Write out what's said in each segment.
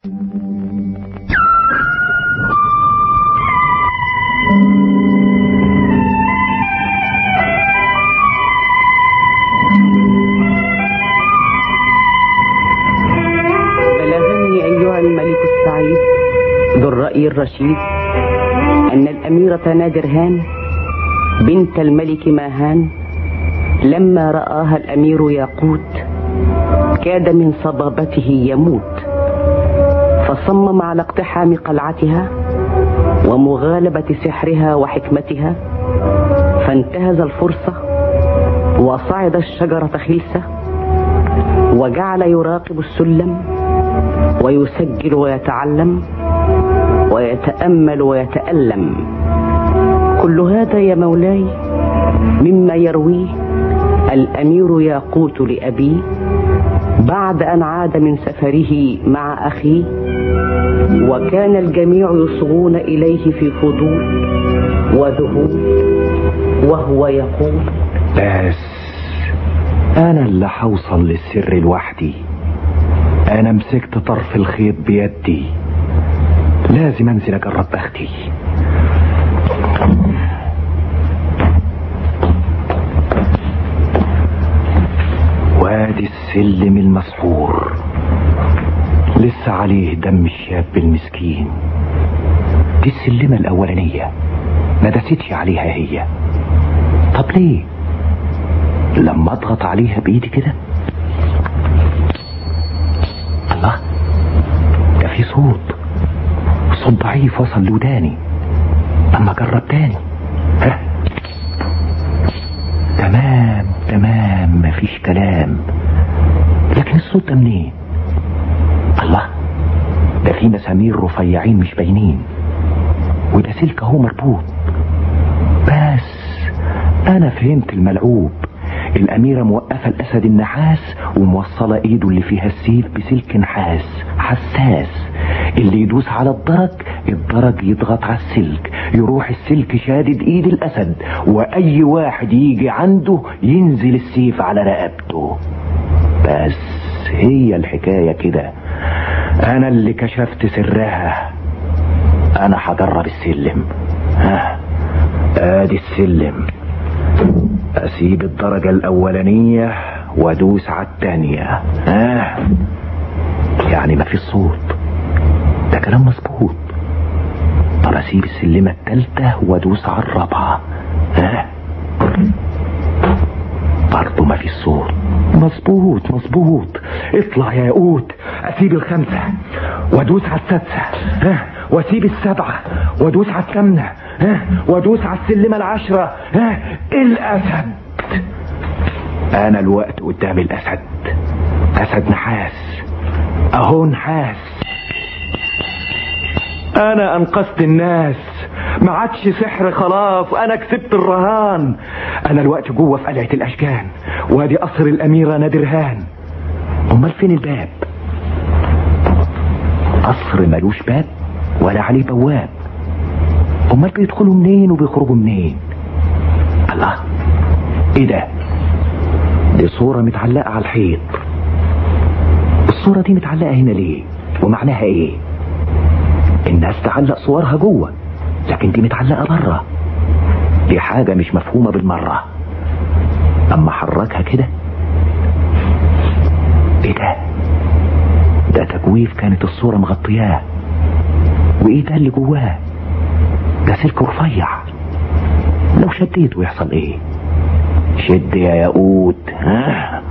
بلغني أيها الملك السعيد ذو الرأي الرشيد أن الأميرة نادرهان بنت الملك ماهان لما رآها الأمير ياقوت كاد من صبابته يموت فصمم على اقتحام قلعتها ومغالبة سحرها وحكمتها فانتهز الفرصة وصعد الشجرة خلسة وجعل يراقب السلم ويسجل ويتعلم ويتأمل ويتألم كل هذا يا مولاي مما يرويه الأمير ياقوت لأبيه بعد أن عاد من سفره مع أخيه وكان الجميع يصغون إليه في فضول وذهول وهو يقول بس انا اللي هوصل للسر لوحدي انا مسكت طرف الخيط بيدي لازم انزل اجرب بختي وادي السلم المسحور لسه عليه دم الشاب المسكين دي السلمة الأولانية ما دستش عليها هي طب ليه لما اضغط عليها بايدي كده الله ده في صوت صوت ضعيف وصل لوداني اما اجرب تاني ها تمام تمام مفيش كلام لكن الصوت ده منين الله ده في مسامير رفيعين مش باينين وده سلك اهو مربوط بس انا فهمت الملعوب الأميرة موقفة الأسد النحاس وموصلة إيده اللي فيها السيف بسلك نحاس حساس اللي يدوس على الدرج الدرج يضغط على السلك يروح السلك شادد إيد الأسد وأي واحد يجي عنده ينزل السيف على رقبته بس هي الحكاية كده أنا اللي كشفت سرها أنا هجرب السلم ها آدي السلم اسيب الدرجة الاولانية وادوس على التانية ها يعني ما في صوت ده كلام مظبوط طب اسيب السلمة التالتة وادوس على الرابعة ها برضه ما في صوت مظبوط مظبوط اطلع يا ياقوت اسيب الخمسة وادوس على السادسة ها واسيب السبعة وادوس على الثامنة ها وادوس على السلمة العشرة ها الاسد انا الوقت قدام الاسد اسد نحاس اهو نحاس انا انقذت الناس ما عادش سحر خلاص انا كسبت الرهان انا الوقت جوه في قلعة الاشجان وادي قصر الاميرة نادرهان امال فين الباب قصر ملوش باب ولا عليه بواب امال بيدخلوا منين وبيخرجوا منين الله ايه ده دي صورة متعلقة على الحيط الصورة دي متعلقة هنا ليه ومعناها ايه الناس تعلق صورها جوه لكن دي متعلقة بره دي حاجة مش مفهومة بالمرة اما حركها كده ايه ده ده تجويف كانت الصورة مغطياه وايه ده اللي جواه ده سلك رفيع لو شديته يحصل ايه شد يا ياقوت ها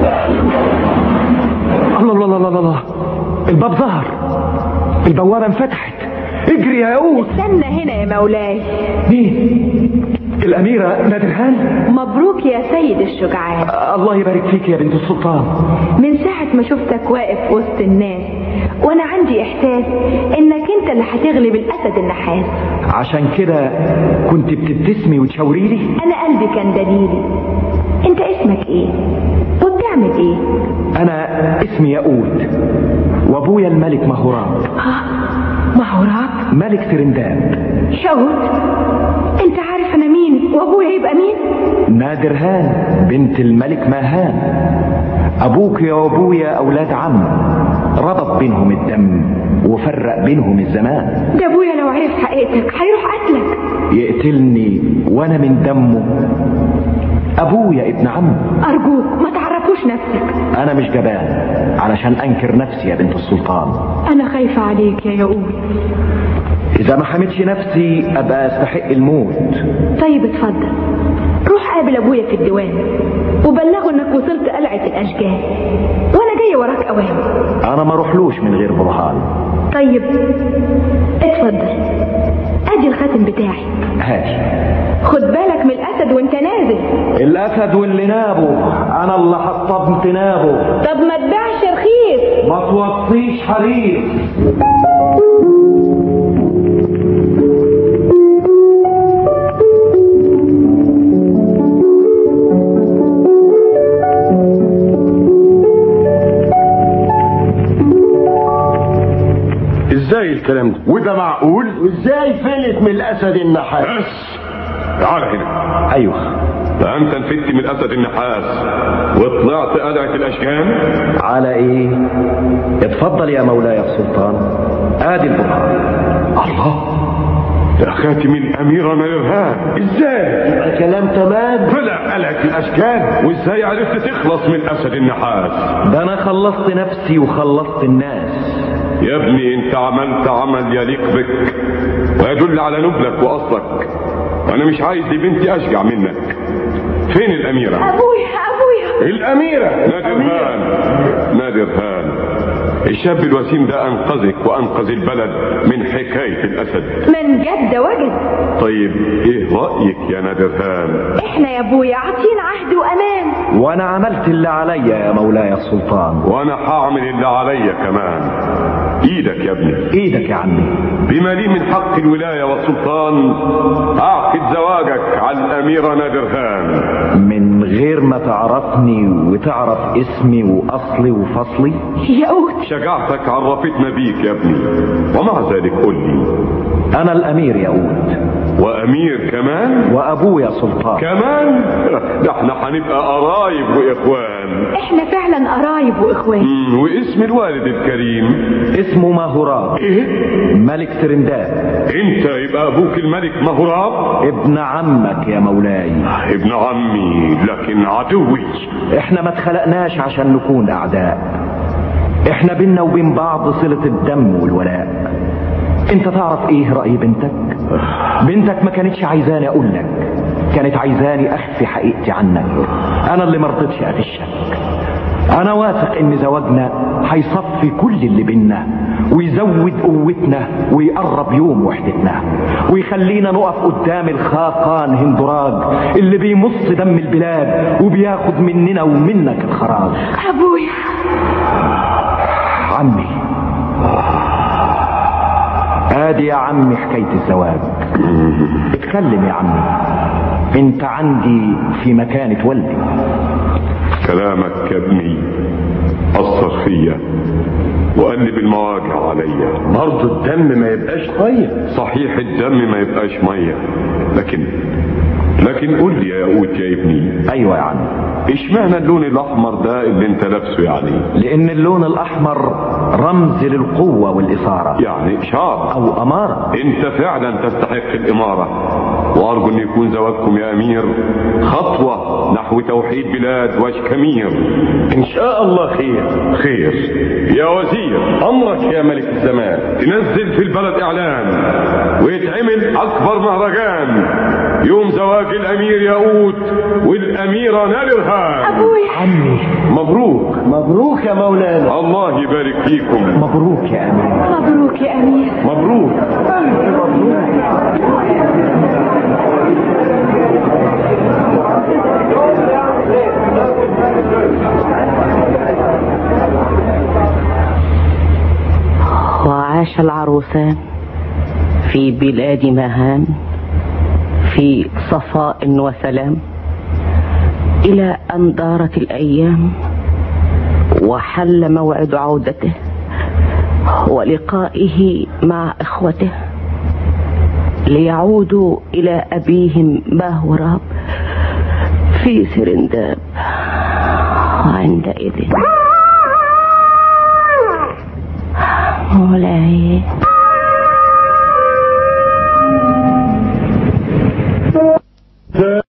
الله الله الله الله الله الباب ظهر البوابة انفتحت اجري يا ياقوت استنى هنا يا مولاي مين الأميرة نادرهان مبروك يا سيد الشجعان الله يبارك فيك يا بنت السلطان من ساعة ما شفتك واقف وسط الناس وانا عندي احساس انك انت اللي هتغلب الاسد النحاس عشان كده كنت بتبتسمي وتشاوري لي انا قلبي كان دليلي انت اسمك ايه وبتعمل ايه انا اسمي ياقوت وابويا الملك مهوراب ها مهوراب ملك سرنداب شوت انت عارف انا مين وابويا يبقى مين نادرهان بنت الملك ماهان ابوك يا وابويا اولاد عم ربط بينهم الدم وفرق بينهم الزمان ده ابويا لو عرف حقيقتك هيروح قتلك يقتلني وانا من دمه ابويا ابن عم ارجوك ما تعرفوش نفسك انا مش جبان علشان انكر نفسي يا بنت السلطان انا خايفة عليك يا ياقوت اذا ما حمدش نفسي ابقى استحق الموت طيب اتفضل روح قابل ابويا في الديوان وبلغه انك وصلت قلعة الاشجار وانا جاي وراك اوامر انا ما اروحلوش من غير برهان طيب اتفضل ادي الخاتم بتاعي هاتي خد بالك من الاسد وانت نازل الاسد واللي نابه انا اللي حطمت نابه طب ما تبيعش رخيص ما توصيش حريق ازاي الكلام ده وده معقول وازاي فلت من الاسد النحاس بس تعال هنا ايوه ده انت نفدت من اسد النحاس وطلعت قلعة الاشجان على ايه اتفضل يا مولاي السلطان ادي البرهان الله ده خاتم الاميرة نيرهان ازاي يبقى كلام تمام طلع قلعة الاشجان وازاي عرفت تخلص من اسد النحاس ده انا خلصت نفسي وخلصت الناس يا ابني انت عملت عمل يليق بك ويدل على نبلك واصلك وانا مش عايز لبنتي اشجع منك فين الاميرة ابويا ابويا الاميرة نادرهان نادرهان الشاب الوسيم ده انقذك وانقذ البلد من حكاية الاسد من جد وجد طيب ايه رأيك يا نادرهان احنا يا ابويا عاطين عهد وامان وانا عملت اللي عليا يا مولاي السلطان وانا هعمل اللي عليا كمان ايدك يا ابني ايدك يا عمي بما لي من حق الولاية والسلطان اعقد زواجك على الاميرة نادرهان من غير ما تعرفني وتعرف اسمي واصلي وفصلي ياقوت شجاعتك عرفتنا بيك يا ابني ومع ذلك قل لي انا الامير ياقوت وامير كمان وابويا سلطان كمان ده احنا هنبقى قرايب واخوان احنا فعلا قرايب واخوان مم، واسم الوالد الكريم اسمه ماهوراب ايه ملك سرنداب انت يبقى ابوك الملك مهراب ابن عمك يا مولاي ابن عمي لكن عدوي احنا ما اتخلقناش عشان نكون اعداء احنا بينا وبين بعض صلة الدم والولاء انت تعرف ايه رأي بنتك بنتك ما كانتش عايزاني اقول لك كانت عايزاني اخفي حقيقتي عنك انا اللي مرضتش اغشك انا واثق ان زواجنا هيصفي كل اللي بينا ويزود قوتنا ويقرب يوم وحدتنا ويخلينا نقف قدام الخاقان هندراج اللي بيمص دم البلاد وبياخد مننا ومنك الخراج ابويا عمي ادي يا عمي حكاية الزواج اتكلم يا عمي انت عندي في مكانة والدي كلامك يا ابني اثر فيا وقلب المواجع عليا برضه الدم ما يبقاش ميه صحيح الدم ما يبقاش ميه لكن لكن قول لي يا ياقوت يا ابني ايوه يا عمي اشمعنى اللون الاحمر ده اللي انت لابسه يعني لان اللون الاحمر رمز للقوة والاثارة يعني اشاره او امارة انت فعلا تستحق الاماره وارجو ان يكون زواجكم يا امير خطوه نحو توحيد بلاد واشكمير ان شاء الله خير خير يا وزير امرك يا ملك الزمان تنزل في البلد اعلان ويتعمل اكبر مهرجان يوم زواج الامير ياقوت والاميره نالرهان ابويا عمي مبروك مبروك يا مولانا الله يبارك فيكم مبروك يا امير مبروك يا امير مبروك وعاش العروسان في بلاد مهان في صفاء وسلام إلى أن دارت الأيام وحل موعد عودته ولقائه مع إخوته ليعودوا إلى أبيهم باهوراب في سرنداب وعندئذ مولاي